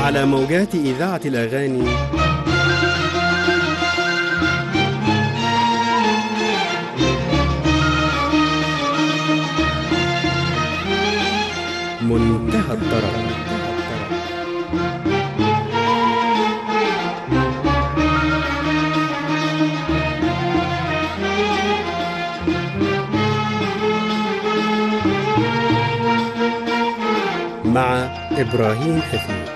على موجات إذاعة الأغاني منتهى الطرب مع إبراهيم حفيظ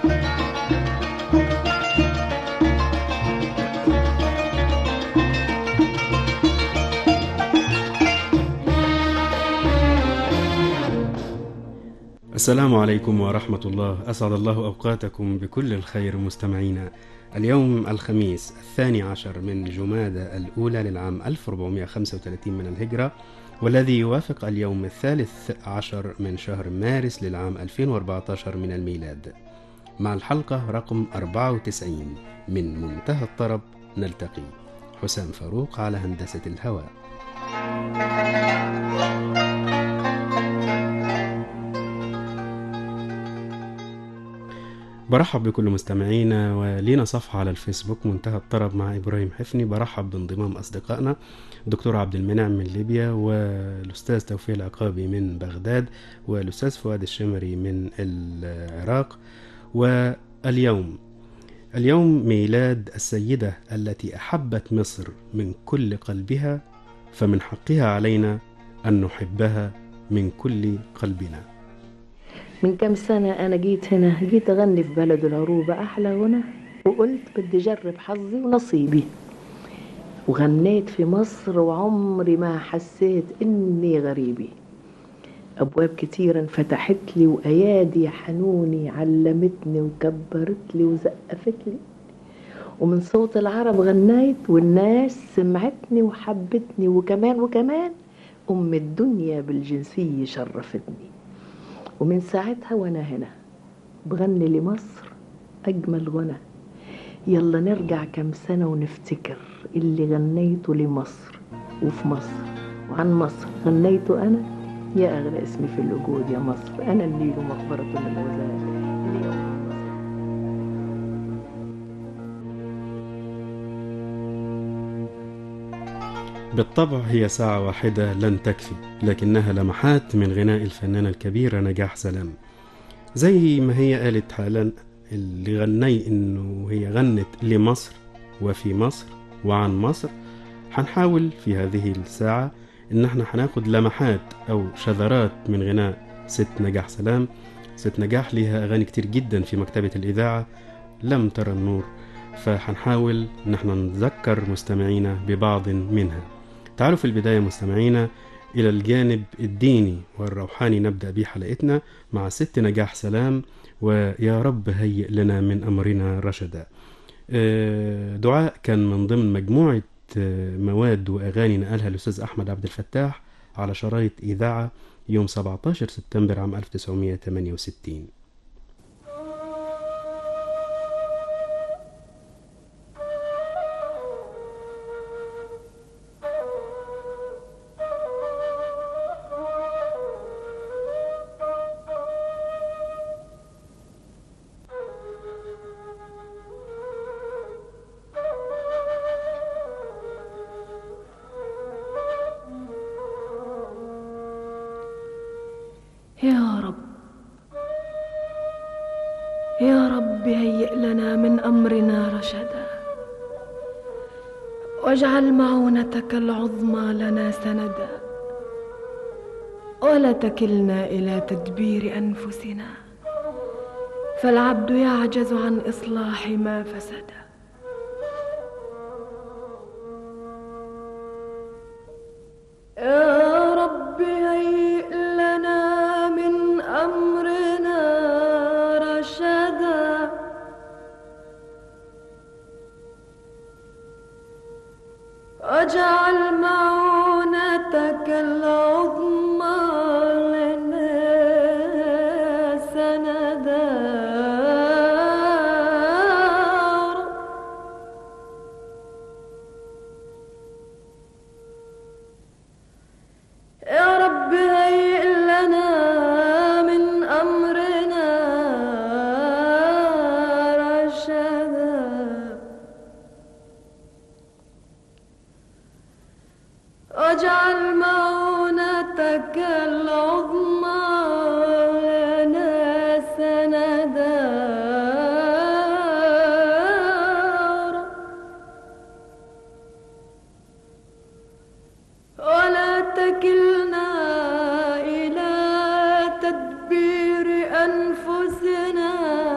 السلام عليكم ورحمة الله أسعد الله أوقاتكم بكل الخير مستمعينا اليوم الخميس الثاني عشر من جمادى الأولى للعام 1435 من الهجرة والذي يوافق اليوم الثالث عشر من شهر مارس للعام 2014 من الميلاد مع الحلقة رقم 94 من منتهى الطرب نلتقي حسام فاروق على هندسة الهواء برحب بكل مستمعينا ولينا صفحة على الفيسبوك منتهى الطرب مع إبراهيم حفني برحب بانضمام أصدقائنا الدكتور عبد المنعم من ليبيا والأستاذ توفيق العقابي من بغداد والأستاذ فؤاد الشمري من العراق واليوم اليوم ميلاد السيدة التي أحبت مصر من كل قلبها فمن حقها علينا أن نحبها من كل قلبنا من كم سنة أنا جيت هنا جيت أغني في بلد العروبة أحلى غنى وقلت بدي أجرب حظي ونصيبي وغنيت في مصر وعمري ما حسيت إني غريبي أبواب كتيرة انفتحت لي وأيادي حنوني علمتني وكبرت لي وزقفت لي ومن صوت العرب غنيت والناس سمعتني وحبتني وكمان وكمان أم الدنيا بالجنسية شرفتني ومن ساعتها وانا هنا بغني لمصر اجمل غنى يلا نرجع كم سنة ونفتكر اللي غنيته لمصر وفي مصر وعن مصر غنيته انا يا اغلى اسمي في الوجود يا مصر انا النيل مقبرة للغزال اليوم مصر بالطبع هي ساعة واحدة لن تكفي لكنها لمحات من غناء الفنانة الكبيرة نجاح سلام زي ما هي قالت حالا اللي غني انه هي غنت لمصر وفي مصر وعن مصر هنحاول في هذه الساعة ان احنا هناخد لمحات او شذرات من غناء ست نجاح سلام ست نجاح ليها اغاني كتير جدا في مكتبة الاذاعة لم ترى النور فهنحاول ان احنا نذكر مستمعينا ببعض منها تعالوا في البداية مستمعينا إلى الجانب الديني والروحاني نبدأ به حلقتنا مع ست نجاح سلام ويا رب هيئ لنا من أمرنا رشدا آه، دعاء كان من ضمن مجموعة آه، مواد وأغاني نقلها الأستاذ أحمد عبد الفتاح على شرايط إذاعة يوم 17 سبتمبر عام 1968 يا رب يا رب هيئ لنا من امرنا رشدا واجعل معونتك العظمى لنا سندا ولا تكلنا الى تدبير انفسنا فالعبد يعجز عن اصلاح ما فسد يا رب هيئ لنا من امرنا رشدا واجعل معونتك العظمى لنا سندا تدبير أنفسنا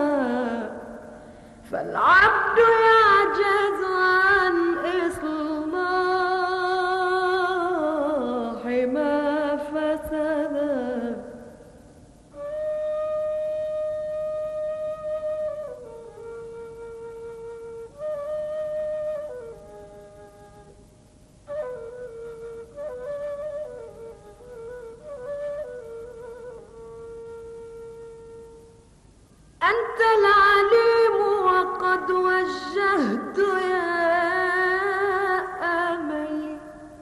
فالعبد يعجز عن إصلاح ما فسد أنت العليم وقد وجهت يا أملي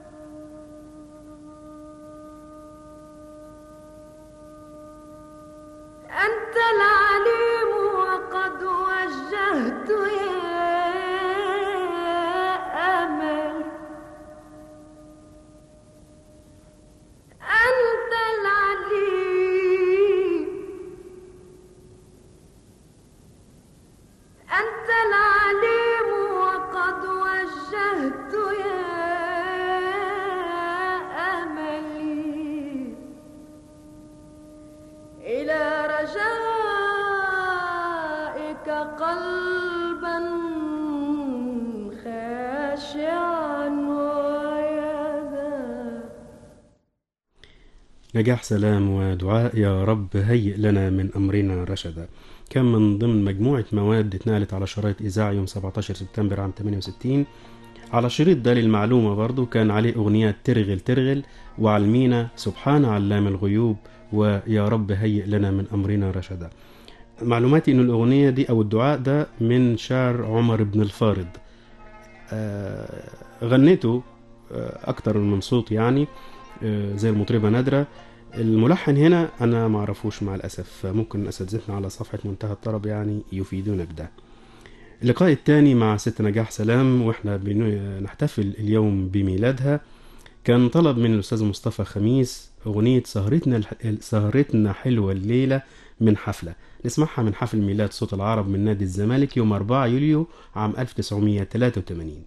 أنت العليم وقد وجهت يا أملي أنت العليم أنت العليم وقد وجهت يا أملي إلى رجائك قلبا خاشعا ويدا نجاح سلام ودعاء يا رب هيئ لنا من أمرنا رشدا كان من ضمن مجموعة مواد اتنقلت على شرايط إذاعة يوم 17 سبتمبر عام 68 على الشريط ده للمعلومة برضو كان عليه أغنيات ترغل ترغل وعلمينا سبحان علام الغيوب ويا رب هيئ لنا من أمرنا رشدا معلوماتي إن الأغنية دي أو الدعاء ده من شعر عمر بن الفارض آه، غنيته آه، أكتر من صوت يعني آه، زي المطربة نادرة الملحن هنا أنا معرفوش مع الأسف ممكن أساتذتنا على صفحة منتهى الطرب يعني يفيدونا بده اللقاء الثاني مع ست نجاح سلام واحنا بنحتفل اليوم بميلادها كان طلب من الأستاذ مصطفى خميس أغنية سهرتنا الح... سهرتنا حلوة الليلة من حفلة نسمعها من حفل ميلاد صوت العرب من نادي الزمالك يوم 4 يوليو عام 1983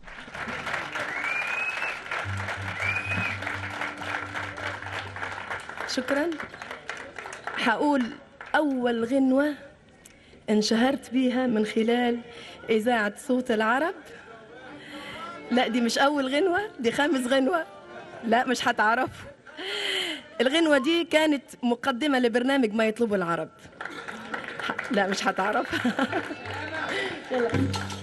شكرا حقول أول غنوة انشهرت بيها من خلال إذاعة صوت العرب لا دي مش أول غنوة دي خامس غنوة لا مش هتعرفوا الغنوة دي كانت مقدمة لبرنامج ما يطلبه العرب لا مش هتعرفها يلا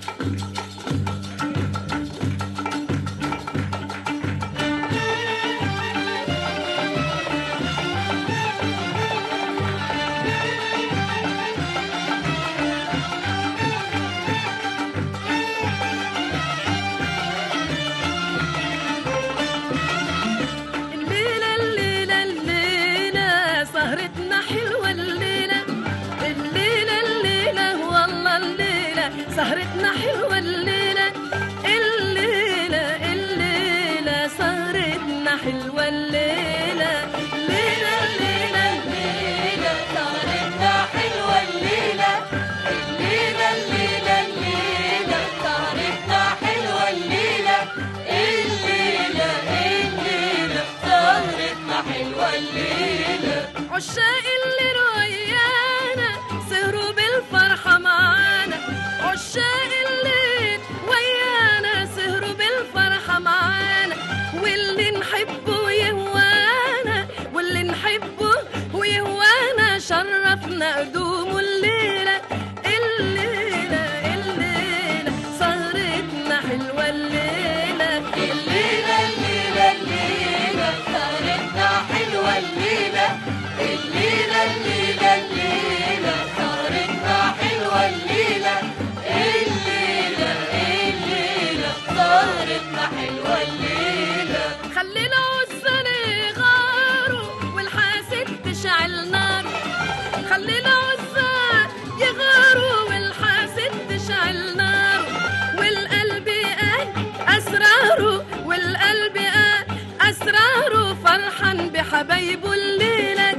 الليلة الليلة الليلة سهرتنا حلوة الليلة الليلة الليلة والله الليلة سهرتنا حلوة الليلة الليلة الليلة سهرتنا حلوة الليلة الليلة الليلة الليلة سهرتنا حلوة الليلة الليلة الليلة الليلة سهرتنا حلوة الليلة الليلة الليلة سهرتنا حلوة الليلة عشاق اللي ريانا سهروا بالفرحة معانا عشاق الليل ويانا سهروا بالفرحة معانا واللي نحبه يهوانا واللي نحبه ويهوانا شرفنا قدومه الليلة الليلة الليلة سهرتنا حلوة الليلة الليلة الليلة الليلة سهرتنا حلوة الليلة الليلة الليلة الليلة سهرتنا حلوة الليلة الليلة الليلة سهرتنا حلوة الليلة خلي العزة يغاروا والحاسد تشعل نار خلي العزة يغاروا والحاسد تشعل نار والقلب قال أسراره والقلب قال أسراره فرحان بحبايبه الليلة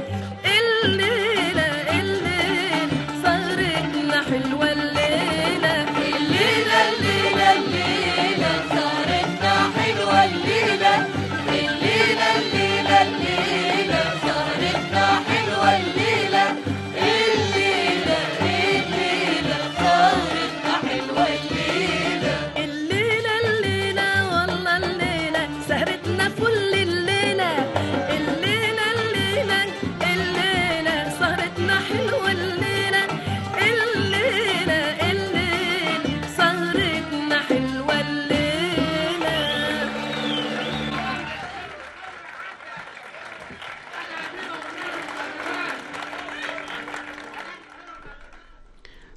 الليلة الليلة سهرتنا حلوة الليلة الليلة الليلة الليلة سهرتنا حلوة الليلة الليلة الليلة الليلة سهرتنا حلوة الليلة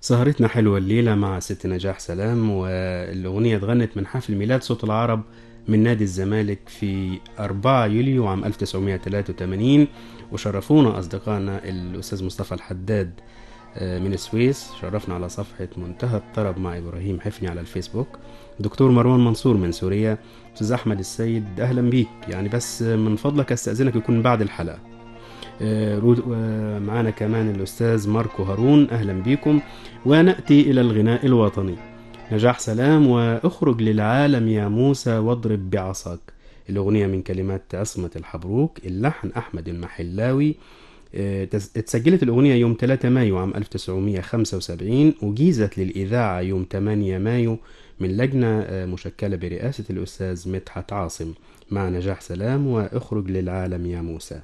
سهرتنا حلوة الليلة مع ست نجاح سلام والأغنية اتغنت من حفل ميلاد صوت العرب من نادي الزمالك في 4 يوليو عام 1983 وشرفونا أصدقائنا الأستاذ مصطفى الحداد آه، من السويس شرفنا على صفحة منتهى الطرب مع إبراهيم حفني على الفيسبوك دكتور مروان منصور من سوريا أستاذ أحمد السيد أهلا بيك يعني بس من فضلك أستأذنك يكون بعد الحلقة آه، رود- ومعانا كمان الأستاذ ماركو هارون أهلا بيكم ونأتي إلى الغناء الوطني نجاح سلام وأخرج للعالم يا موسى واضرب بعصاك الأغنية من كلمات عصمة الحبروك اللحن أحمد المحلاوي آه، تس- اتسجلت الأغنية يوم 3 مايو عام 1975 وجيزت للإذاعة يوم 8 مايو من لجنة آه، مشكلة برئاسة الأستاذ مدحت عاصم مع نجاح سلام وأخرج للعالم يا موسى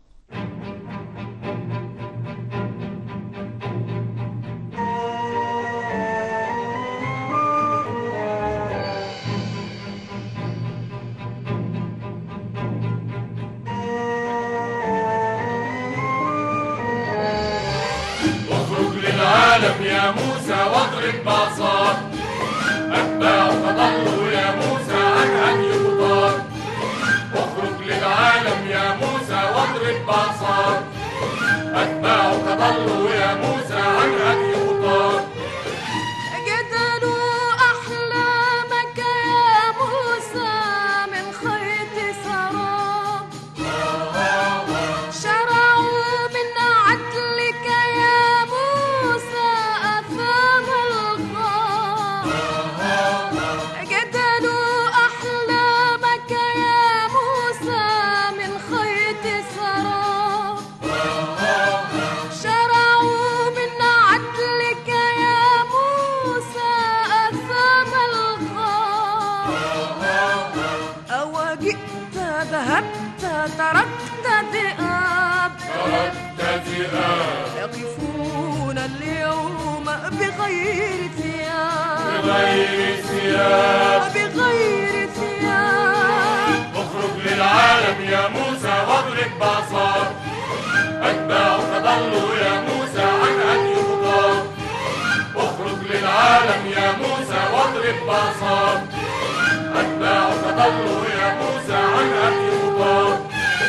اخرج للعالم يا موسى واضرب بعصاك أتباعك ضلوا يا موسى عن هدي خطاك اخرج للعالم يا موسى واضرب بعصاك أتباعك ضلوا يا موسى عن هدي خطاك جدلوا أحلامك يا موسى من خيط سراب شرعوا من عدلك يا موسى أثام الغاب جدلوا أحلامك يا موسى من خيط سراب شرعوا من عدلك يا موسى أثام الغاب أو جئت ذهبت تركت ذئاب تركت ذئاب يقفون اليوم بغير ثياب بغير ثياب بغير ثياب اخرج للعالم يا موسى واضرب بعصاك أتباعك ضلوا يا موسى عن هدي خطاك اخرج للعالم يا موسى واضرب بعصاك أتباعك ضلوا يا موسى عن هدي خطاك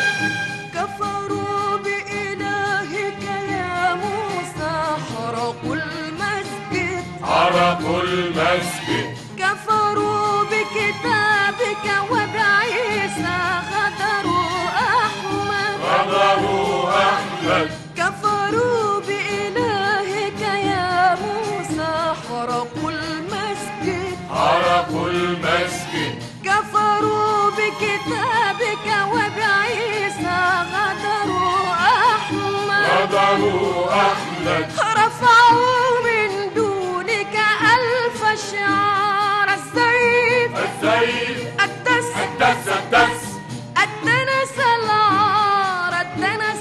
كفروا بإلهك يا موسى حرقوا المسجد عرقوا المسجد كفروا بكتابك وبعيسى غدروا أحمد غدروا أحمد كفروا بإلهك يا موسى حرقوا المسجد عرقوا المسجد كفروا بكتابك وبعيسى غدروا أحمد غدروا أحمد رفعوا من دونك ألف شعار السيف السيف الدس الدس الدس الدنس العار الدنس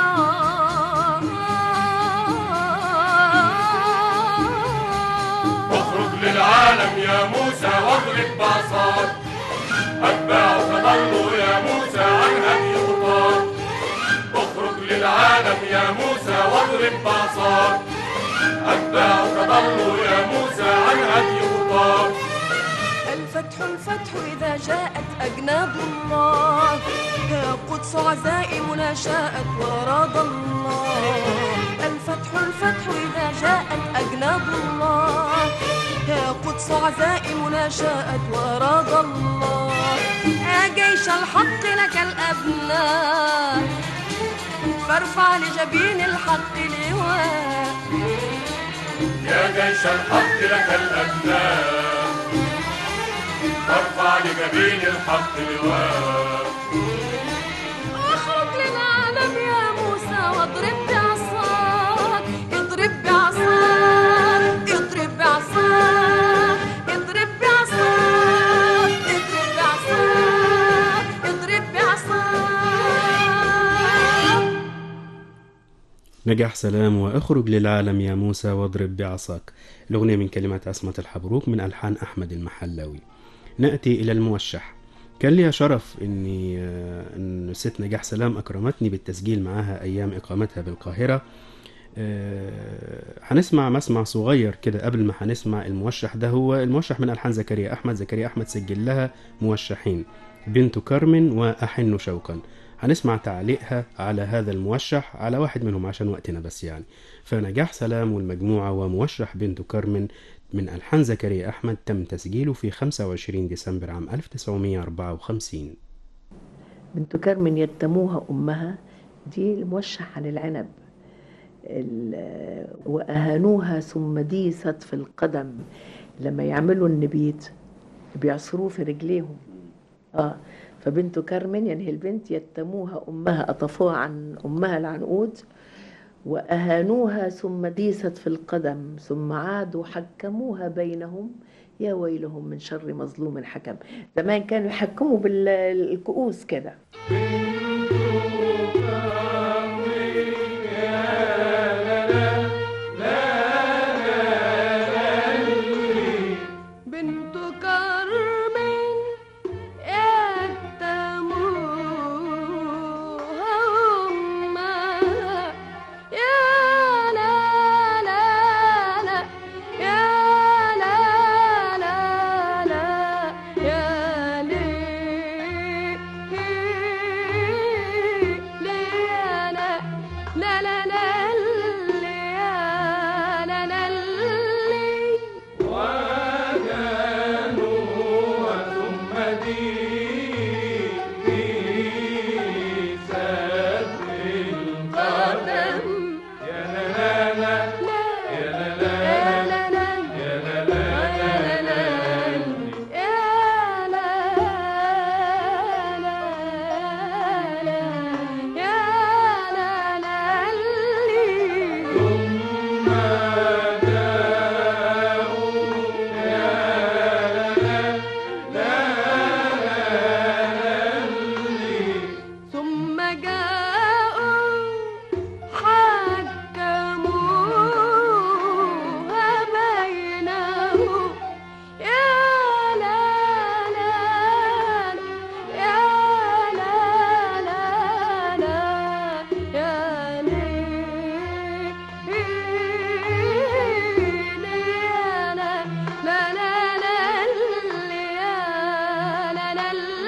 العار اخرج للعالم يا موسى واضرب بعصاك أتباعك ضلوا يا موسى عن هدي خطاك اخرج للعالم يا موسى واضرب بعصاك أتباعك ضلوا يا موسى عن هدي خطاك الفتح الفتح إذا جاءت أجناد الله يا قدس عزائمنا شاءت وأراد الله الفتح الفتح إذا جاءت أجناد الله يا قدس عزائمنا شاءت وأراد الله يا جيش الحق لك الأبناء فارفع لجبين الحق لواء يا جيش الحق لك الأبناء فارفع لجبين الحق لواء اخرج للعالم يا موسى واضرب بعصاك اضرب بعصاك اضرب بعصاك اضرب بعصاك اضرب بعصاك اضرب بعصاك نجاح سلام واخرج للعالم يا موسى واضرب بعصاك الأغنية من كلمات عصمة الحبروك من ألحان أحمد المحلاوي نأتي إلى الموشح كان لي شرف إني آه، إن ست نجاح سلام أكرمتني بالتسجيل معها أيام إقامتها بالقاهرة آه، هنسمع مسمع صغير كده قبل ما هنسمع الموشح ده هو الموشح من ألحان زكريا أحمد زكريا أحمد سجل لها موشحين بنت كارمن وأحن شوقا هنسمع تعليقها على هذا الموشح على واحد منهم عشان وقتنا بس يعني فنجاح سلام والمجموعة وموشح بنت كارمن من ألحان زكريا أحمد تم تسجيله في 25 ديسمبر عام 1954 بنت كرم يتموها أمها دي الموشح عن العنب ال- وأهانوها ثم ديست في القدم لما يعملوا النبيت بيعصروه في رجليهم اه فبنت كرمن يعني هي البنت يتموها أمها أطفوها عن أمها العنقود وأهانوها ثم ديست في القدم ثم عادوا حكموها بينهم يا ويلهم من شر مظلوم حكم زمان كانوا يحكموا بالكؤوس كده بنت كرمين يتموها أمها يا لا لا لا يا لا لا لا يا ليه ليه لا لا لا لا يا لا لا ليه قدم يا لا لا لا يا لا لا لا يا لا لا لا يا لا لا لا يا لا لا ثم جاءوا حكموها بينهم يا لا لا يا لا لا لا يا ليه ليه لا لا لا لا يا لا لا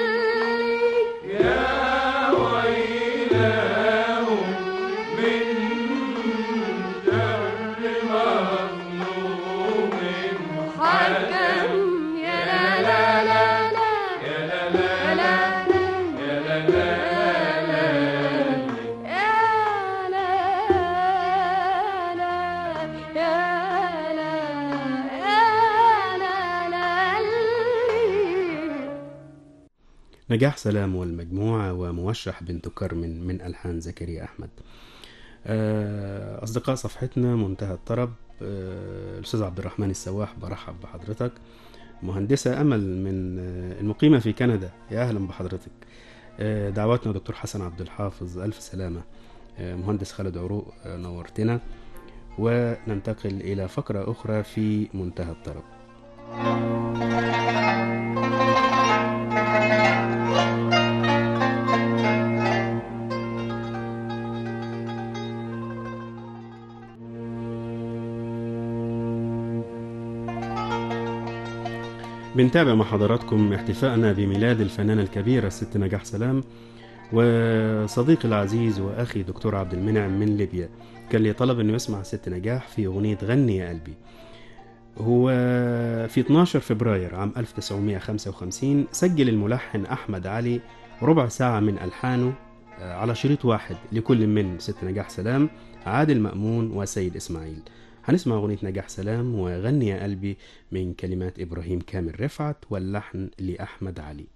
حكم يا لا لا لا لا يا لا لا لا يا لا لا لا يا لا لا يا لا يا لا لا نجاح سلام والمجموعة وموشح بنت كرمن من ألحان زكريا أحمد آه، أصدقاء صفحتنا منتهى الطرب آه، الأستاذ عبد الرحمن السواح برحب بحضرتك مهندسة أمل من آه، المقيمة في كندا يا أهلا بحضرتك آه، دعواتنا دكتور حسن عبد الحافظ ألف سلامة آه، مهندس خالد عروق آه، نورتنا وننتقل إلى فقرة أخرى في منتهى الطرب بنتابع مع حضراتكم احتفائنا بميلاد الفنانة الكبيرة الست نجاح سلام وصديقي العزيز وأخي دكتور عبد المنعم من ليبيا كان لي طلب أنه يسمع ست نجاح في أغنية غني يا قلبي هو في 12 فبراير عام 1955 سجل الملحن أحمد علي ربع ساعة من ألحانه آه، على شريط واحد لكل من ست نجاح سلام عادل مأمون وسيد إسماعيل هنسمع أغنية نجاح سلام وغني يا قلبي من كلمات إبراهيم كامل رفعت واللحن لأحمد علي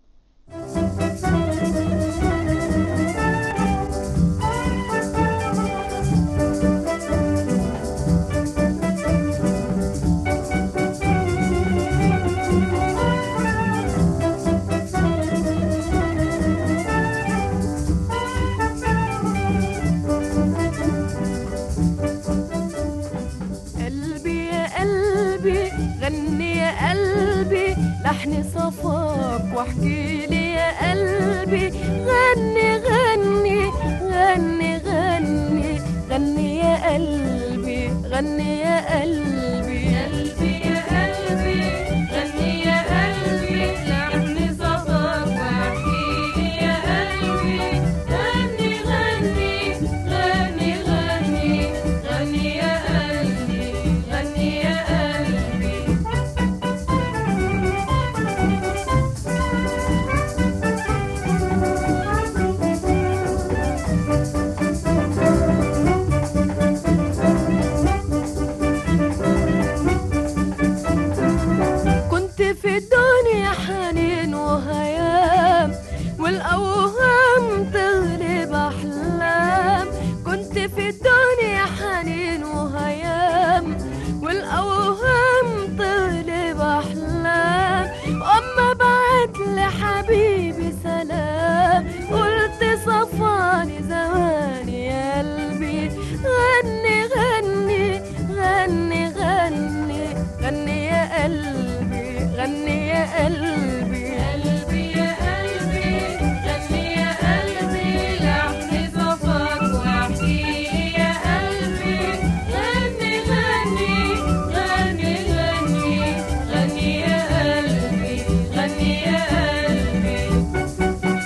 قلبي يا قلبي غني يا قلبي لحن صفاك واحكي لي يا قلبي غني غني غني غني غني يا قلبي غني يا قلبي قلبي يا قلبي غني يا قلبي لحن صبر واحكيلي يا قلبي غني غني غني غني غني يا قلبي غني يا قلبي كنت في الدنيا حنين وهيام والأوهام تغلب أحلام كنت في الدنيا حنين وهيام والأوهام تغلب أحلام أما بعت لحبيبي سلام قلت صفاني زماني يا قلبي غني غني غني غني غني يا قلبي غني يا قلبي قلبي يا قلبي غني يا قلبي لحن صفاك واحكيلي يا قلبي غني غني غني غني غني يا قلبي غني يا قلبي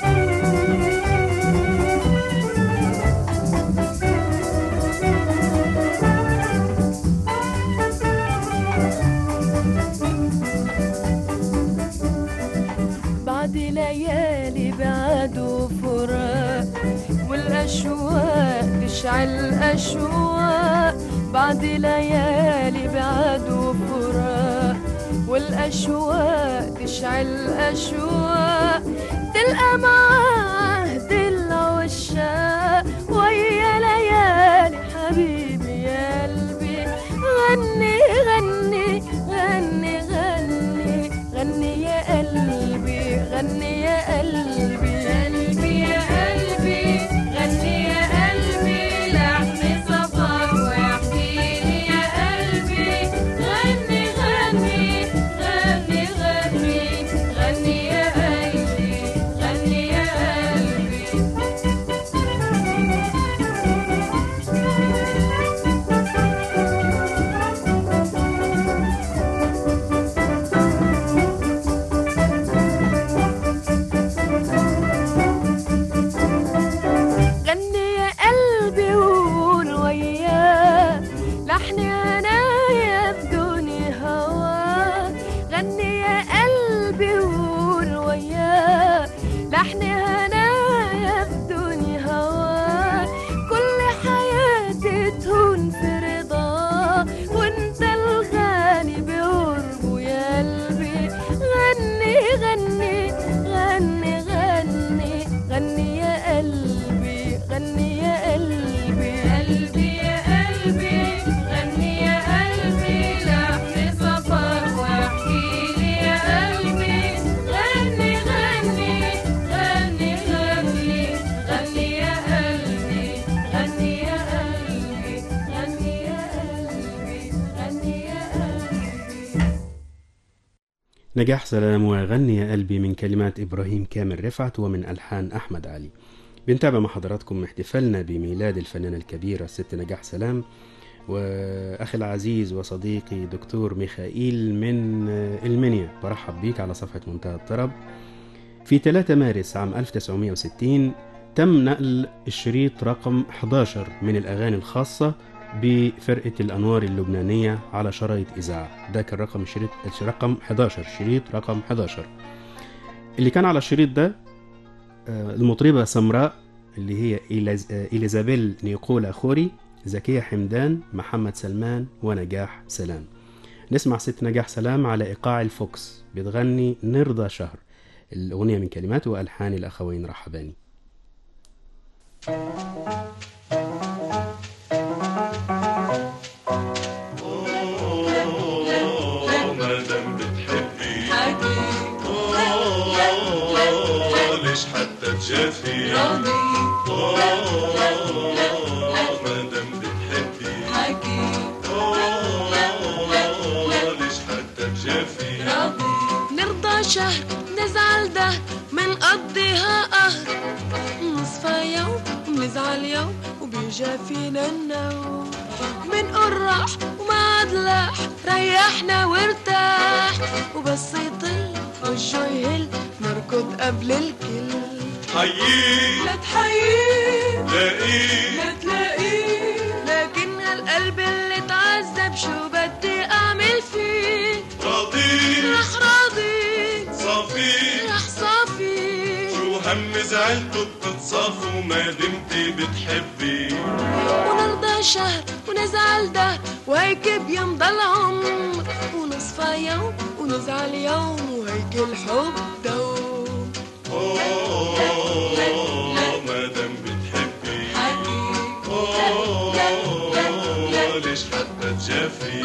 بعد ليالي بعد وفراق والأشواق تشعل أشواق بعد ليالي بعد وفراق والأشواق تشعل أشواق تلقى مع عهد العشاق ويا ليالي حبيبي يا قلبي غني غني غني غني غني يا قلبي غني يا قلبي قلبي يا قلبي غني يا قلبي لحن صفاك واحكيلي يا قلبي غني غني غني غني غني يا قلبي غني يا قلبي غني يا قلبي وقول وياه لحن عنايا بدوني هوا غني يا قلبي وقول وياه لحن هنايا بدوني هوا كل حياتي تهون في رضاه وانت الغالي بقربه يا قلبي غني غني غني غني غني يا قلبي غني يا قلبي قلبي يا قلبي غني يا قلبي لحن صفر واحكيلي يا قلبي غني غني غني غني غني يا قلبي غني يا قلبي غني يا قلبي غني يا قلبي نجاح سلام وغني يا قلبي من كلمات إبراهيم كامل رفعت ومن ألحان أحمد علي بنتابع مع حضراتكم احتفالنا بميلاد الفنانة الكبيرة الست نجاح سلام وأخي العزيز وصديقي دكتور ميخائيل من المنيا برحب بيك على صفحة منتهى الطرب في 3 مارس عام 1960 تم نقل الشريط رقم 11 من الأغاني الخاصة بفرقة الأنوار اللبنانية على شرايط إذاعة ده كان رقم الشريط رقم 11 شريط رقم 11 اللي كان على الشريط ده آه، المطربة سمراء اللي هي إيلاز- آه، إليزابيل نيقولا خوري زكية حمدان محمد سلمان ونجاح سلام نسمع ست نجاح سلام على إيقاع الفوكس بتغني نرضى شهر الأغنية من كلمات وألحان الأخوين رحباني ما دام بتحبي آه، ليش حتى تجافي آه، ما دام بتحبي آه، ليش حتى تجافي نرضى شهر نزعل ده منقضيها قهر نصفى يوم ونزعل يوم وبيجا فينا النوم الصياد لاح ريحنا وارتاح وبس يطل وشه يهل نركض قبل الكل حييه لا تحييه لاقيه لا تلاقيه لكن هالقلب اللي تعذب شو بدي اعمل فيه راضيه رح راضي صافيه رح صافي شو هم زعلته بتتصافوا ما دمتي بتحبي ونرضى شهر ونزعل دهر وهيك بيمضى العمر ونصفى يوم ونزعل يوم وهيك الحب دوم أوه ما دام بتحبي أوه ليش حتى تجافي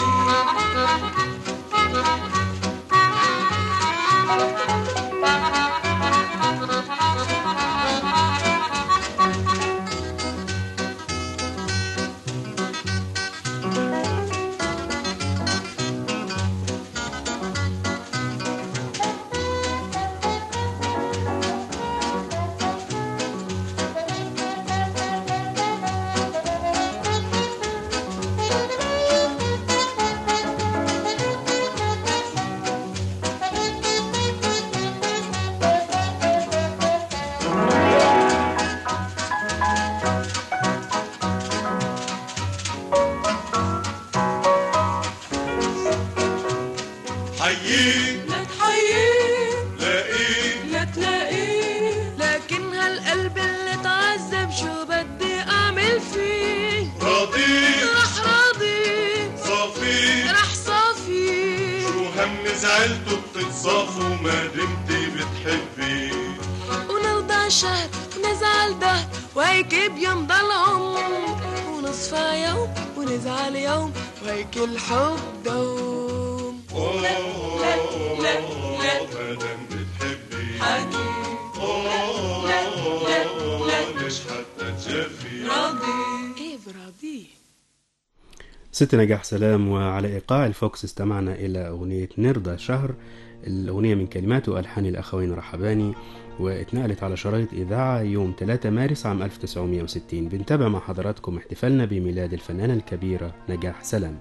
حييه لا تحييه لاقيه لا تلاقيه لكن هالقلب اللي تعذب شو بدي اعمل فيه راضيه رح راضي صافيه رح صافي شو هم زعلته بتتصافوا ما دمتي بتحبي ونرضى شهر ونزعل دهر وهيك بيمضى العمر ونصفى يوم ونزعل يوم وهيك الحب دوم أوه لا، لا. ما دام بتحبي حكي أوه لا، لا. ليش حتى تجافي راضي ايه براضيه ست نجاح سلام وعلى إيقاع الفوكس استمعنا إلى أغنية نرضى شهر الأغنية من كلمات وألحان الأخوين رحباني واتنقلت على شرايط إذاعة يوم 3 مارس عام 1960 بنتابع مع حضراتكم احتفالنا بميلاد الفنانة الكبيرة نجاح سلام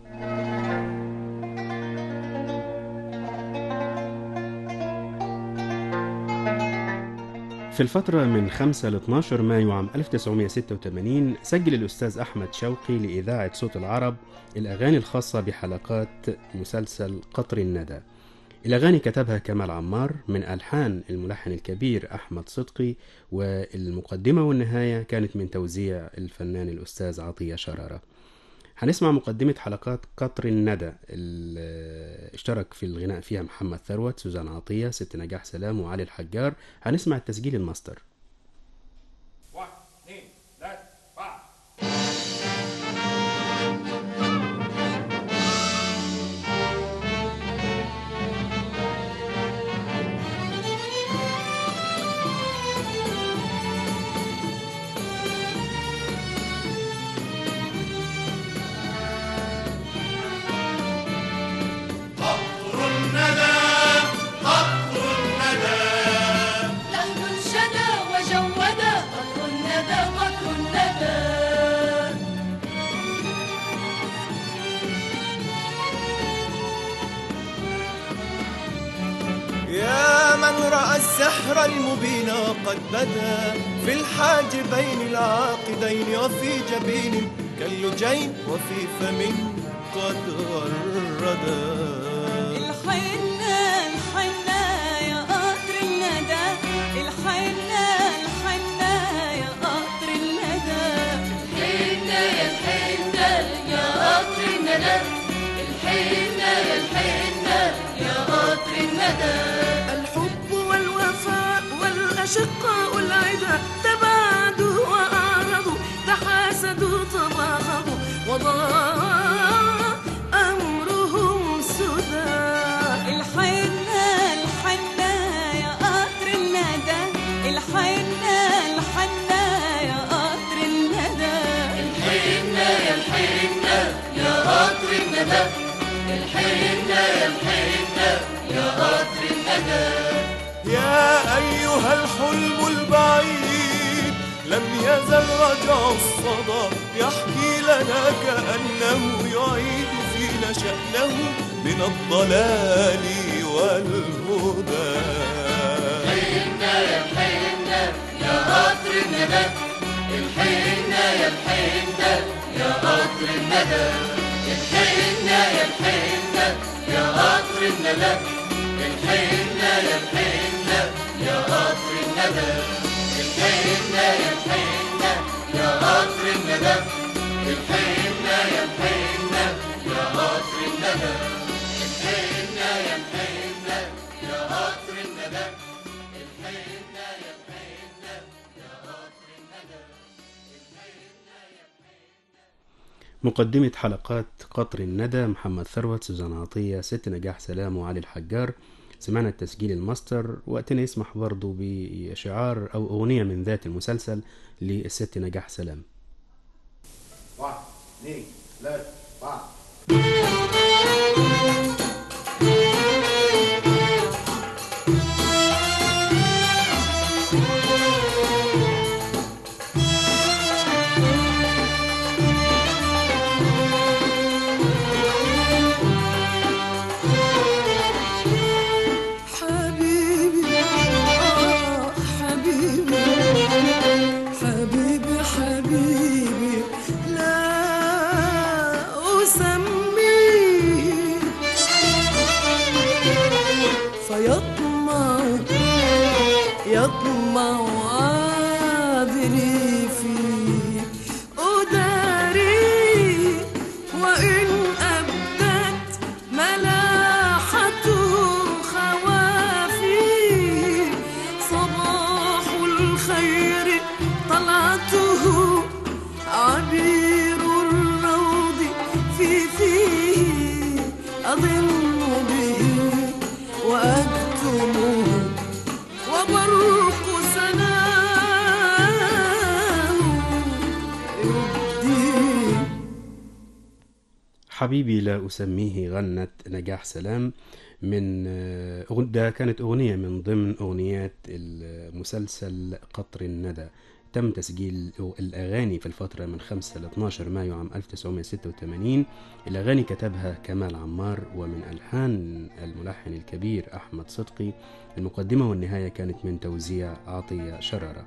في الفترة من 5 ل 12 مايو عام 1986 سجل الأستاذ أحمد شوقي لإذاعة صوت العرب الأغاني الخاصة بحلقات مسلسل قطر الندى الأغاني كتبها كمال عمار من ألحان الملحن الكبير أحمد صدقي والمقدمة والنهاية كانت من توزيع الفنان الأستاذ عطية شرارة هنسمع مقدمة حلقات قطر الندى اللي اشترك في الغناء فيها محمد ثروت سوزان عطية ست نجاح سلام وعلي الحجار هنسمع التسجيل الماستر واحد اثنين ثلاثة أربعة قطر الندى قطر الندى لحن شدى وجودى قطر الندى قطر الندى يا من رأى السحر المبين قد بدا في الحاجبين العاقدين وفي جبين كاللجين وفي فم قد غردا الحنة الحنة يا قطر الندى الحنة الحنة يا قطر الندى الحنة يا الحنة يا قطر الندى الحنة يا الحنة يا قطر الندى الحب والوفاء والأشقاء العدا تباعدوا وأعرضوا تحاسدوا تباغضوا وضاع أمرهم سدى الحنة الحنة يا قطر الندى الحنة الحنة يا قطر الندى الحنة يا الحنة يا قطر الندى الحنة يا الحنة يا قطر الندى يا أيها الحلم البعيد لم يزل رجع الصدى يحكي لنا كأنه يعيد فينا شأنه من الضلال والهدى مقدمة حلقات قطر الندى محمد ثروت سوزان عطية ست نجاح سلام وعلي الحجار سمعنا التسجيل الماستر وقتنا يسمح برضو بشعار أو أغنية من ذات المسلسل للست نجاح سلام واحد اثنين ثلاثة واحد حبيبي آه حبيبي حبيبي حبيبي لا أسميه فيطمع يطمع عذري فيه أداري وإن أبدت ملاحته خوافي صباح الخير طلعته عبير الروض في فيه أظن به وأكتمه وبرق سناه يبديه حبيبي لا أسميه غنت نجاح سلام من آه، أغن- ده كانت أغنية من ضمن أغنيات المسلسل قطر الندى تم تسجيل الأغاني في الفترة من 5 ل 12 مايو عام 1986 الأغاني كتبها كمال عمار ومن ألحان الملحن الكبير أحمد صدقي المقدمة والنهاية كانت من توزيع عطية شرارة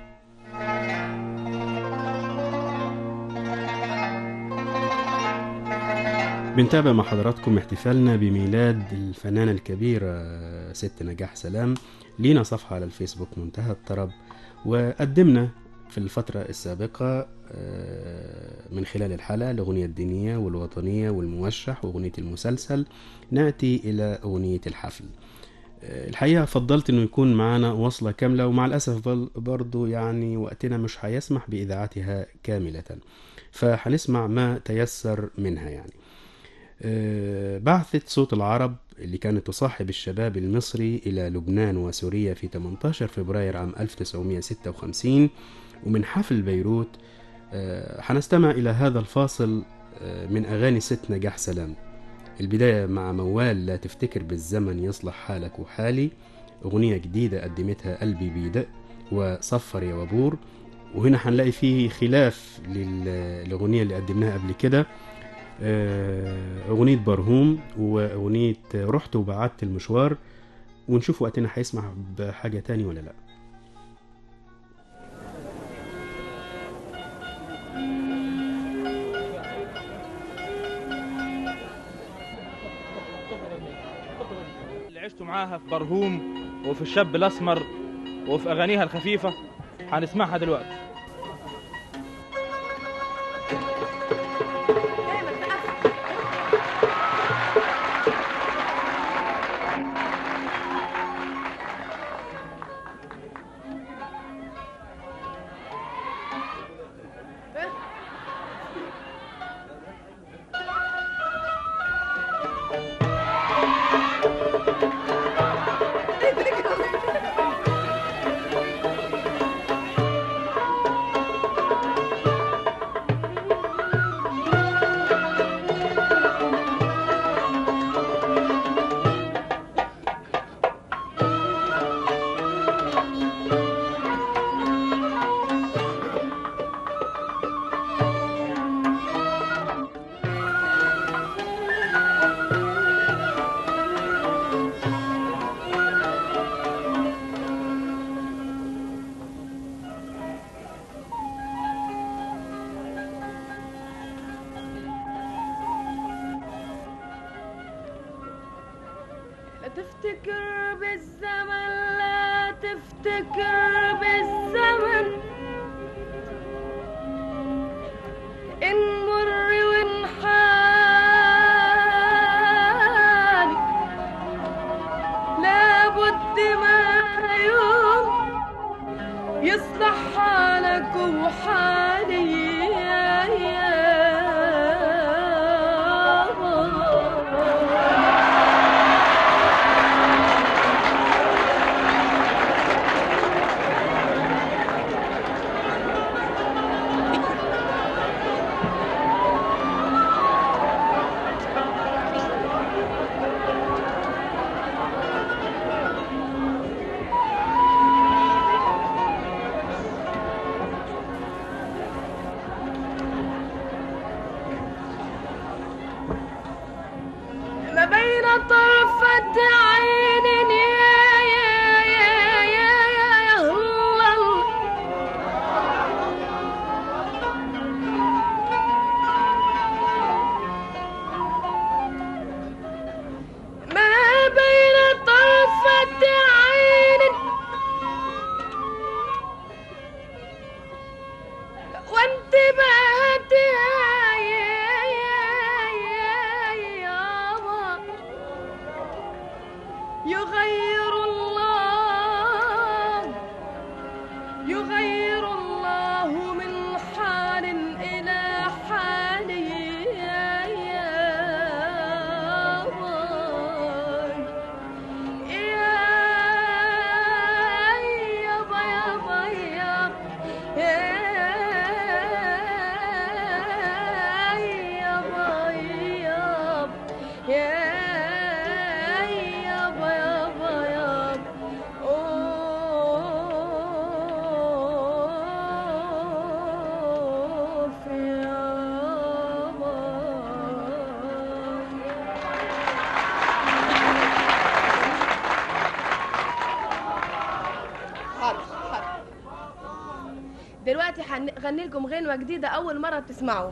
بنتابع مع حضراتكم احتفالنا بميلاد الفنانة الكبيرة ست نجاح سلام لينا صفحة على الفيسبوك منتهى الطرب وقدمنا في الفترة السابقة آه، من خلال الحلقة الأغنية الدينية والوطنية والموشح وأغنية المسلسل نأتي إلى أغنية الحفل آه، الحقيقة فضلت إنه يكون معنا وصلة كاملة ومع الأسف بل- برضو يعني وقتنا مش هيسمح بإذاعتها كاملة فهنسمع ما تيسر منها يعني آه، بعثة صوت العرب اللي كانت تصاحب الشباب المصري إلى لبنان وسوريا في 18 فبراير عام 1956 ومن حفل بيروت آه، هنستمع إلى هذا الفاصل آه، من أغاني ست نجاح سلام البداية مع موال لا تفتكر بالزمن يصلح حالك وحالي أغنية جديدة قدمتها قلبي بيدق وصفر يا وبور وهنا هنلاقي فيه خلاف للأغنية اللي قدمناها قبل كده آه، أغنية برهوم وأغنية رحت وبعدت المشوار ونشوف وقتنا هيسمح بحاجة تاني ولا لأ اللي عشتوا معاها في برهوم وفي الشاب الاسمر وفي اغانيها الخفيفه هنسمعها دلوقتي تفتكر بالزمن لا تفتكر بالزمن إن مر وانحالي لابد ما يوم يصلح حالك وحالي يا يا ما بين طرفة عين يا يا يا يا يا يا الله ما بين طرفة عين وانتبهت يا يا يا يا يابا يغير الله يغير الله من حال إلى حال يا يابا يا يابا يابا يابا حاضر حاضر دلوقتي هنغني لكم غنوة جديدة أول مرة تسمعوها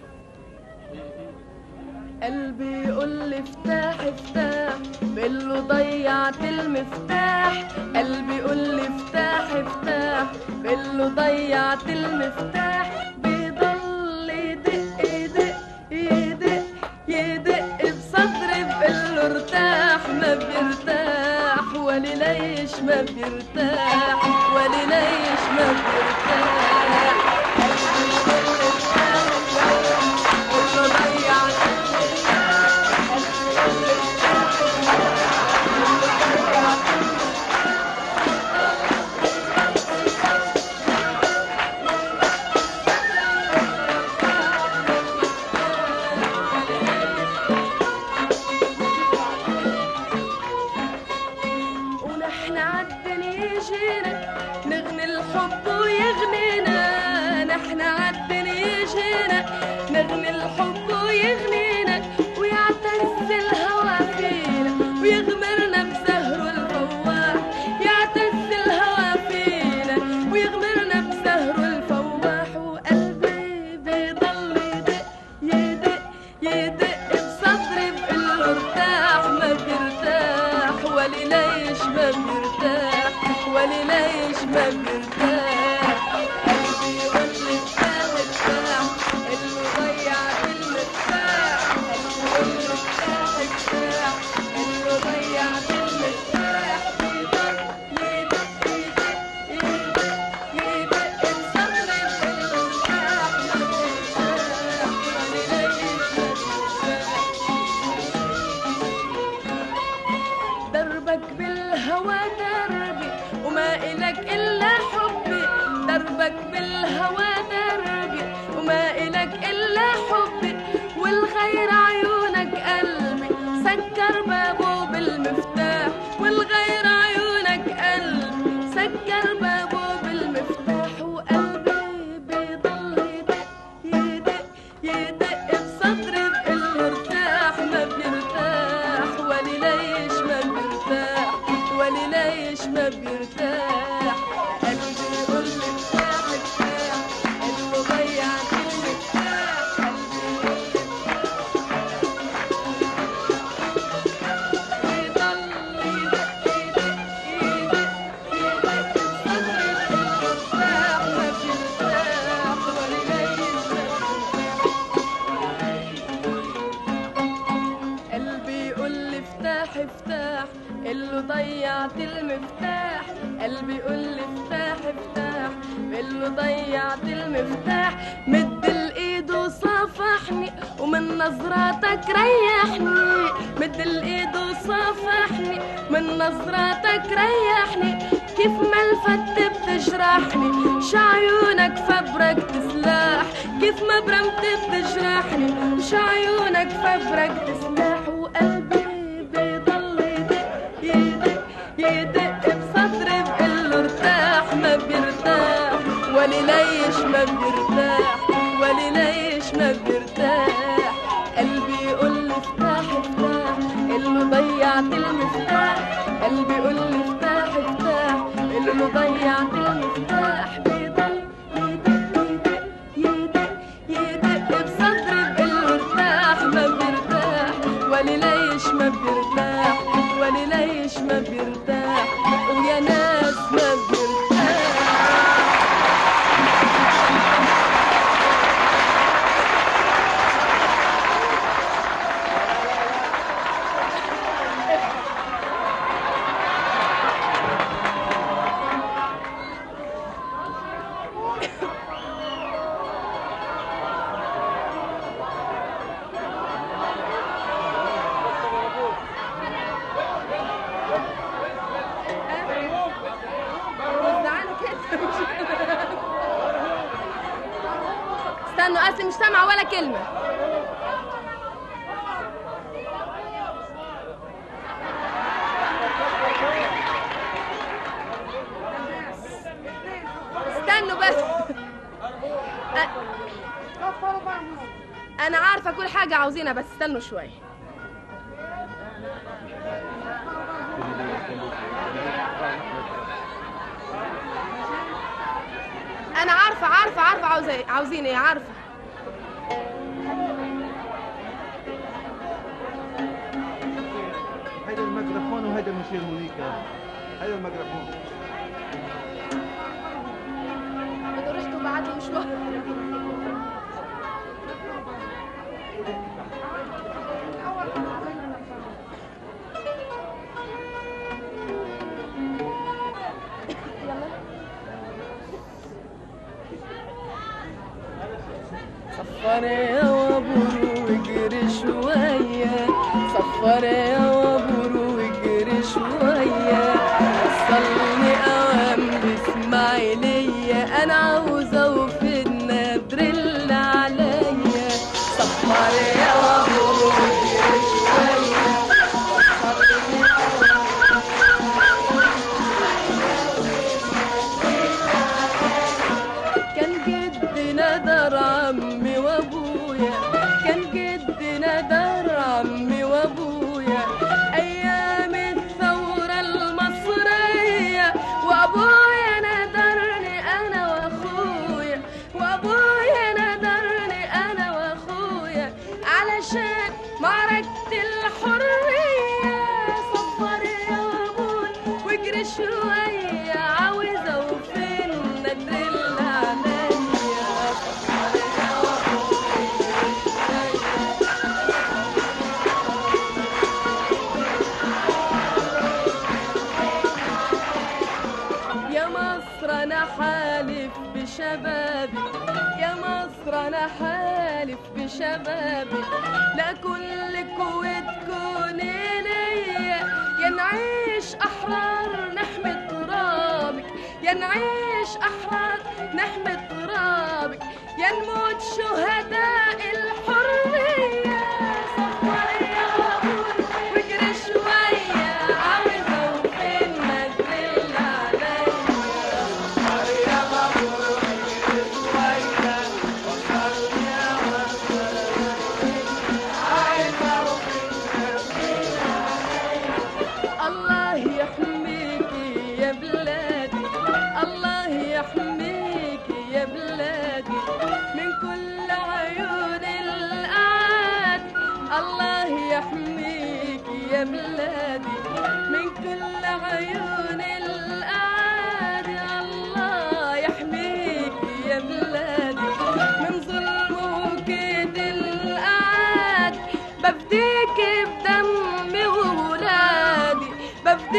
قلبي يقول لي افتح افتح بقول له ضيعت المفتاح قلبي يقول لي افتح افتح بقول له ضيعت المفتاح بيضل يدق يدق يدق يدق بصدري بقول له ارتاح ما بيرتاح ولي ليش ما بيرتاح ولي ليش ما بيرتاح قلبي يقول لي افتح افتح بقول له ضيعت ونحن عالدنيا يجينا نغني الحب ويغنينا نحن عالدنيا يجينا نغني الحب ويغنينا ويعتز الهوى فينا ويغمرنا بسهره الفواح يعتز الهوى فينا ويغمرنا بسهره الفواح وقلبي بيضل يدق يدق يدق بصدري بقله ارتاح ما بيرتاح ولي ليش ما بيرتاح ولي ليش ما بيرتاح قلبي يقول لي ارتاح ارتاح اللي ضيعت المفتاح قلبي يقول لي ارتاح ارتاح اللي ضيعت المفتاح يدق يدق يدق يدق يدق بصدري بقله ارتاح ما بيرتاح ولي ليش ما بيرتاح دربك بالهوى دربي وما إلك إلا حبي دربك بالهوى دربي وما إلك إلا حبي والغير عيونك قلبي سكر بابه بالمفتاح والغير عيونك قلبي سكر بابه بالمفتاح وقلبي بيضل يدق يدق يدق بصدري بقله ارتاح ما بيرتاح ولي ليش ما بيرتاح ولي ليش ما بيرتاح قلبي يقول لي ارتاح ارتاح اللي ضيعت المفتاح قلبي يقول لي ارتاح بيضل اللي ضيعت المفتاح قلبي يقول لي افتح افتح اللي ضيعت المفتاح مد الايد وصافحني ومن نظراتك ريحني مد الايد وصافحني من نظراتك ريحني كيف ما الفت بتجرحني شعيونك فبرك سلاح كيف ما برمت بتجرحني شعيونك فبرك سلاح وقلبي بيضل يدق يدق يدق بصدري بقله ارتاح ما بيرتاح ولي ليش ما بيرتاح ولي ليش ما بيرتاح قلبي يقول لي افتح افتح اللي ضيعت المفتاح قلبي يقول لي افتح افتح اللي ضيعت المفتاح بيضل يدق يدق يدق يدق بصدري بقله ارتاح ما بيرتاح ولي ليش ما بيرتاح ولي ليش ما بيرتاح ويا ناس ما بيرتاح وزعاني كده استنوا اسي مش سامعه ولا كلمه استنوا بس أ- انا عارفه كل حاجه عاوزينها بس استنوا شويه انا عارفه عارفه عارفه عاوزه عاوزين ايه عارفه هيدا الميكروفون وهيدا مشير مونيكا هيدا الميكروفون بدو رحتوا بعد مشوار صفر يا وابور واجري شوية صفر يا وابور واجري شوية وصلني أوام بإسماعيلية أنا عاوزة وفي النادر اللي عليا صفر يا وابور واجري شوية وصلني كان جدنا دار عمي وابويا كان جدنا دار عمي وابويا ايام الثوره المصريه وابويا نادرني انا واخويا وابويا نادرني انا واخويا علشان معركه الحريه صفر يا ابوي واجري شويه عاوزه وفين ندر اللي عليا صفر يا يا مصر انا حالف بشبابي يا مصر انا حالف بشبابي لا كلك وتكوني ليا يا نعيش احرار نحمي ترابك يا نعيش احرار نحمي ترابك يا نموت شهداء الحريه صفر يا ابوي واجري شويه عاوزه وفين مدري عليا صفر يا ابوي واجري شويه وصلني عايزه الله يحميكي يا بلادي الله يحميكي يا بلادي من كل عيون الأعاد الله يحميكي يا بلادي من كل عيون الأعاد الله يحميكي يا بلادي من ظلم وكيد الأعاد بفديك بدمي وولادي بفديك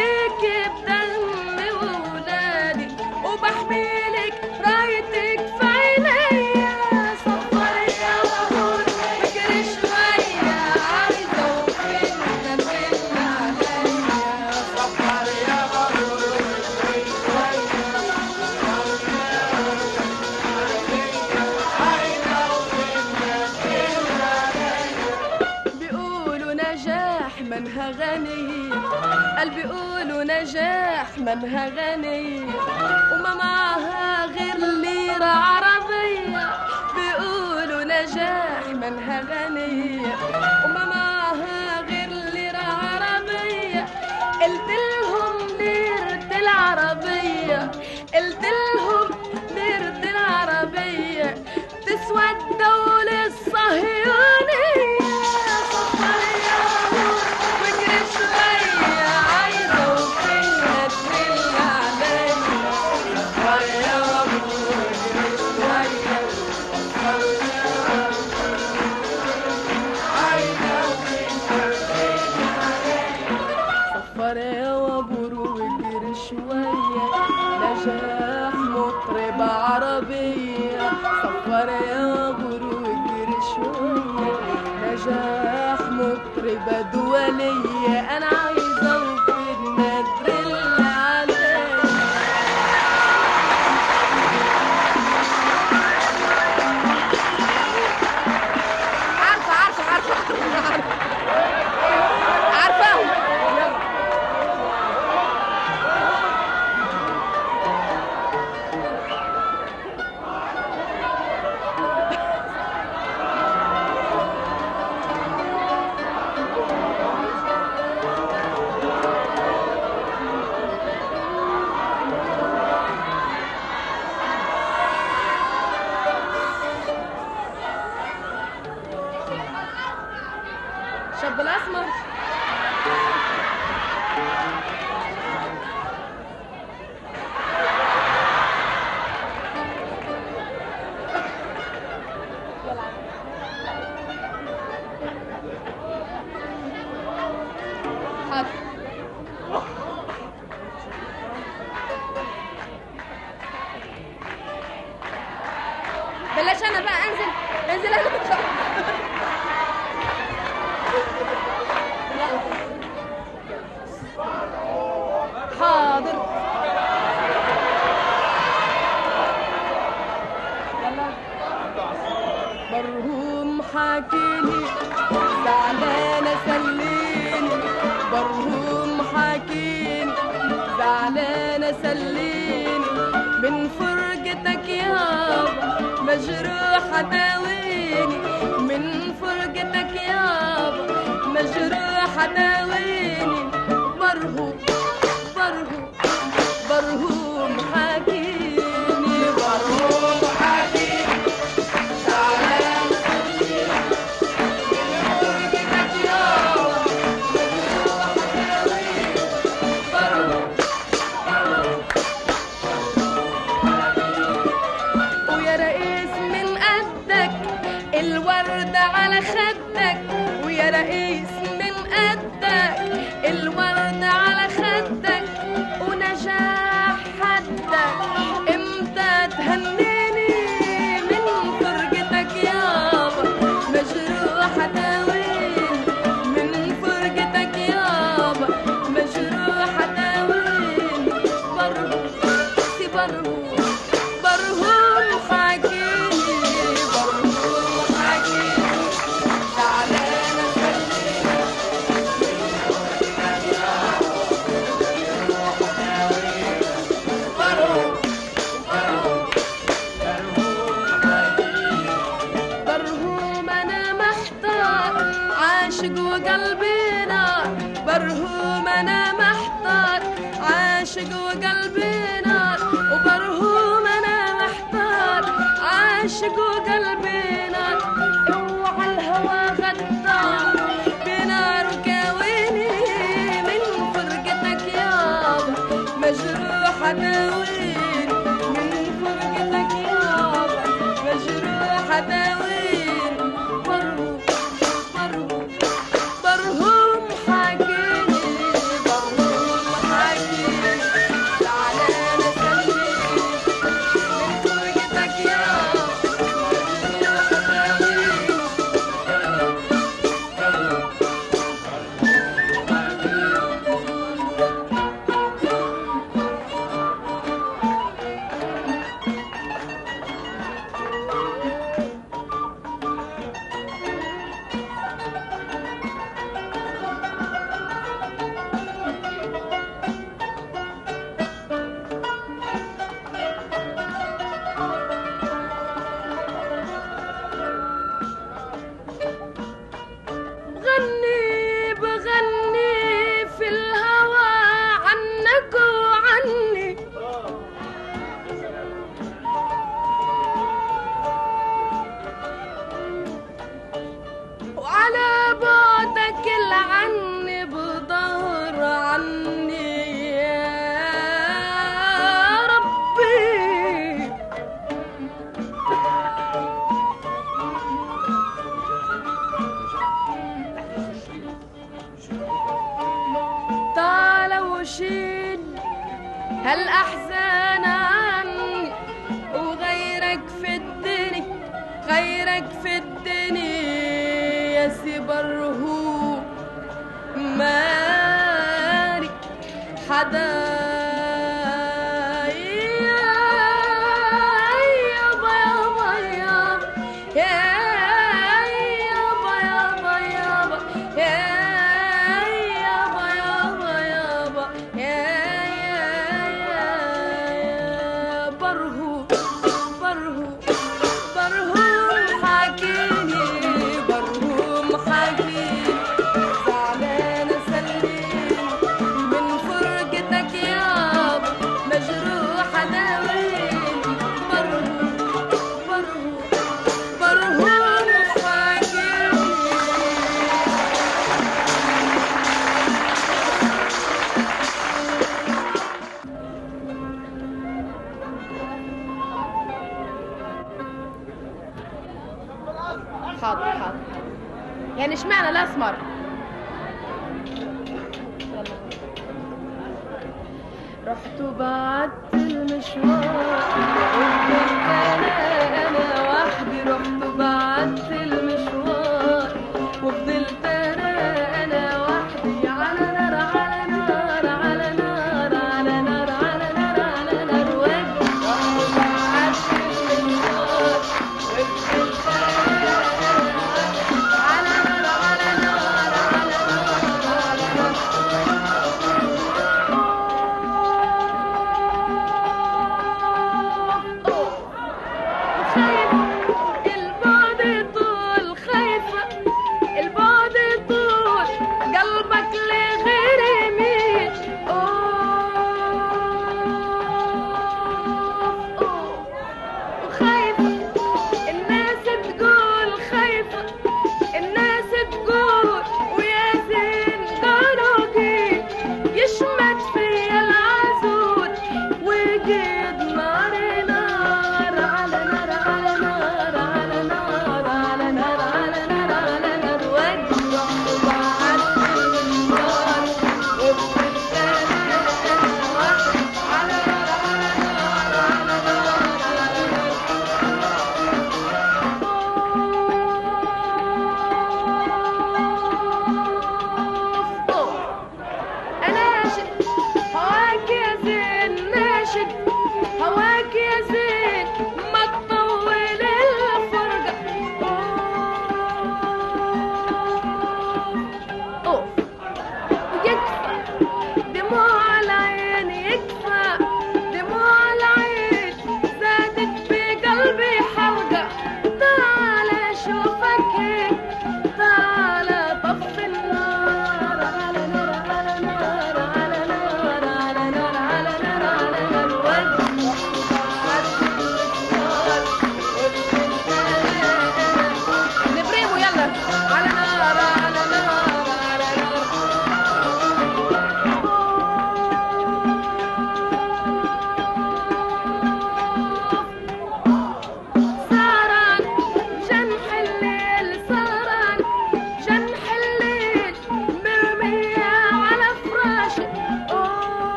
منها غني قلبي يقولوا نجاح منها غني وما معها غير ليرة عربية بيقولوا نجاح منها غني وما معها غير ليرة عربية قلت لهم ليرة العربية قلت لهم ليرة العربية تسوى الدولة الصهيونية صفرية واجري شوية عايزة وفيها ترل عليا صفرية واجري شوية صفر يا وابور واجري شوية نجاح مطرب عربية صفر يا وابور واجري شوية نجاح مطربة دولية أنا عايزة وفي النادر اللي عليا عارفة عارفة عارفة عارفاهم يلا الشاب الأسمر حاضر بلاش انا بقى انزل انزل انا حاضر يلا برهوم حاكيني زعلانة سليني برهوم حاكيني زعلانة سليني من فرقتك يابا مجروحة داويني من فرقتك يابا مجروحة داويني برهوم برهوم برهوم حاكيني برهوم حاكيني زعلان ويا رئيس من قدك الورد على خدك ويا رئيس من قدك الورد على خدك ونجاح حدك امتى تهنيني من فرقتك يابا مجروحة داوين من فرقتك يابا مجروحة داوين برهو سي برهو برهوم حاكيني برهوم حاكيني زعلانة خليني برهوم برهوم انا محتار عاشق وقلبي نار برهوم انا محتار عاشق وقلبي نار وبرهوم انا محتار عاشق وقلبي نار اوعى الهوى غدار بنار وكاويني من فرقتك يابا مجروحة داوين من فرقتك يابا مجروحة داوين برهوم برهوم برهوم حاكيني برهوم حاكيني زعلانة سليني من فرقتك يابا وعلى بعدك العني بظهر عني يا ربي تعال وشيل هالأحزان عني وغيرك في الدنيا غيرك في الدنيا يا سبره مالك حدا يابا يابا يابا يا يابا يابا يابا يا يابا يابا يابا يا يا يا برهو برهو برهوم حكيني برهوم حكيني زعلانة سليني من فرقتك يابا مجروحة داويني برهوم برهوم برهوم حكيني حاضر حاضر يعني اشمعنى الاسمر رحت وبعدت المشوار وفضلت انا انا وحدي رحت وبعدت المشوار وفضلت انا انا وحدي على نار على نار على نار على نار على نار على نار وجهي رحت وبعدت المشوار وفضلت انا على نار على نار على نار على نار خير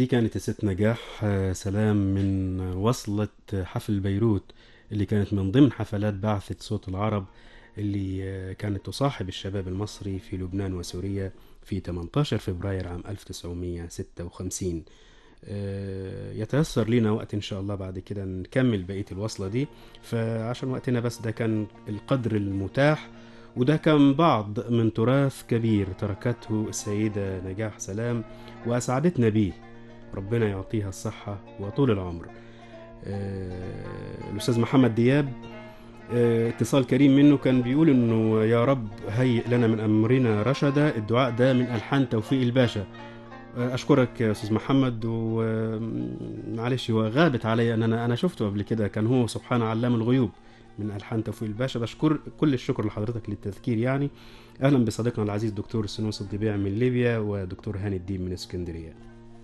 دي كانت الست نجاح آه، سلام من وصلة حفل بيروت اللي كانت من ضمن حفلات بعثة صوت العرب اللي آه، كانت تصاحب الشباب المصري في لبنان وسوريا في 18 فبراير عام 1956 آه، يتيسر لنا وقت إن شاء الله بعد كده نكمل بقية الوصلة دي فعشان وقتنا بس ده كان القدر المتاح وده كان بعض من تراث كبير تركته السيدة نجاح سلام وأسعدتنا بيه ربنا يعطيها الصحة وطول العمر آه، الأستاذ محمد دياب آه، اتصال كريم منه كان بيقول انه يا رب هيئ لنا من امرنا رشدا الدعاء ده من الحان توفيق الباشا آه، اشكرك يا استاذ محمد ومعلش هو غابت علي ان انا انا شفته قبل كده كان هو سبحان علام الغيوب من الحان توفيق الباشا بشكر كل الشكر لحضرتك للتذكير يعني اهلا بصديقنا العزيز دكتور سنوس الضبيع من ليبيا ودكتور هاني الدين من اسكندريه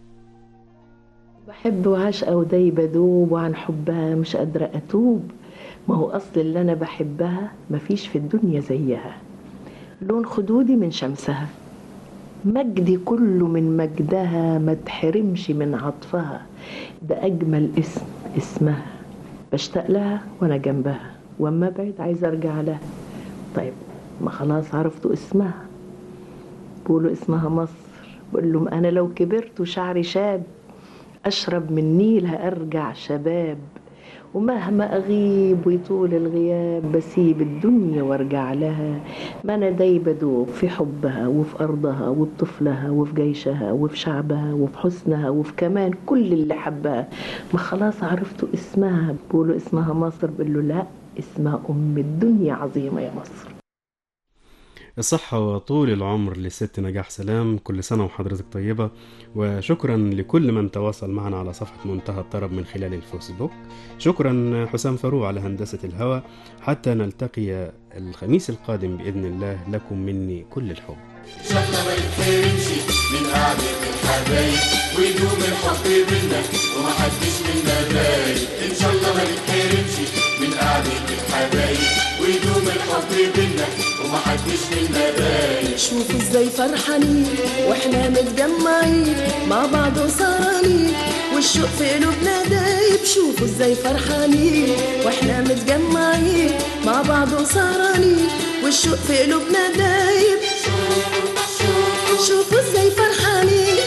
بحب وعاشقة وداي بدوب وعن حبها مش قادرة أتوب ما هو أصل اللي أنا بحبها مفيش في الدنيا زيها لون خدودي من شمسها مجدي كله من مجدها ما تحرمش من عطفها ده أجمل اسم اسمها بشتاق لها وأنا جنبها وأما أبعد عايزة أرجع لها طيب ما خلاص عرفتوا اسمها بقولوا اسمها مصر بقول لهم أنا لو كبرت وشعري شاب أشرب من نيلها أرجع شباب ومهما أغيب ويطول الغياب بسيب الدنيا وارجع لها ما أنا داي بدوب في حبها وفي أرضها وبطفلها وفي جيشها وفي شعبها وفي حسنها وفي كمان كل اللي حبها ما خلاص عرفتوا اسمها بقولوا اسمها مصر بقول له لا اسمها أم الدنيا عظيمة يا مصر الصحة وطول العمر للست نجاح سلام كل سنة وحضرتك طيبة وشكرا لكل من تواصل معنا على صفحة منتهى الطرب من خلال الفيسبوك شكرا حسام فاروق على هندسة الهواء حتى نلتقي الخميس القادم بإذن الله لكم مني كل الحب ان شاء الله ما يتحرمش من قعدة الحبايب ويدوم الحب بينا ومحدش منا غايب ان شاء الله ما يتحرمش من قعدة الحبايب ويدوم الحب بينا ومحدش منا غايب شوفوا ازاي فرحانين واحنا متجمعين مع بعض وسهرانين والشوق في قلوبنا دايب شوفوا ازاي فرحانين واحنا متجمعين مع بعض وسهرانين والشوق في قلوبنا دايب شوفوا ازاي فرحانين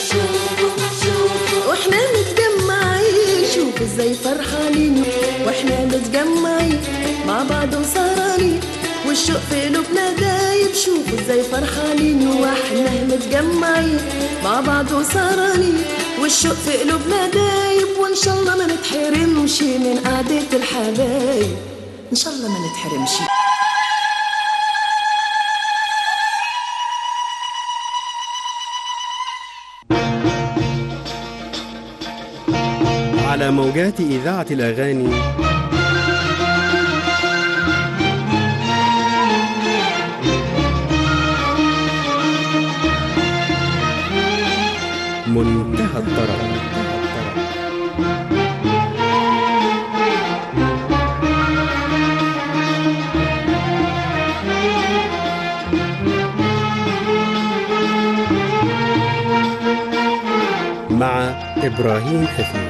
واحنا متجمعين شوفوا ازاي فرحانين واحنا متجمعين مع بعض وسهرانين والشوق في قلوبنا دايب شوفوا ازاي فرحانين واحنا متجمعين مع بعض وسهرانين والشوق في قلوبنا دايب وان شاء الله ما نتحرمش من قعدة الحبايب ان شاء الله ما نتحرمش على موجات إذاعة الأغاني منتهى الطرب مع إبراهيم حفيظ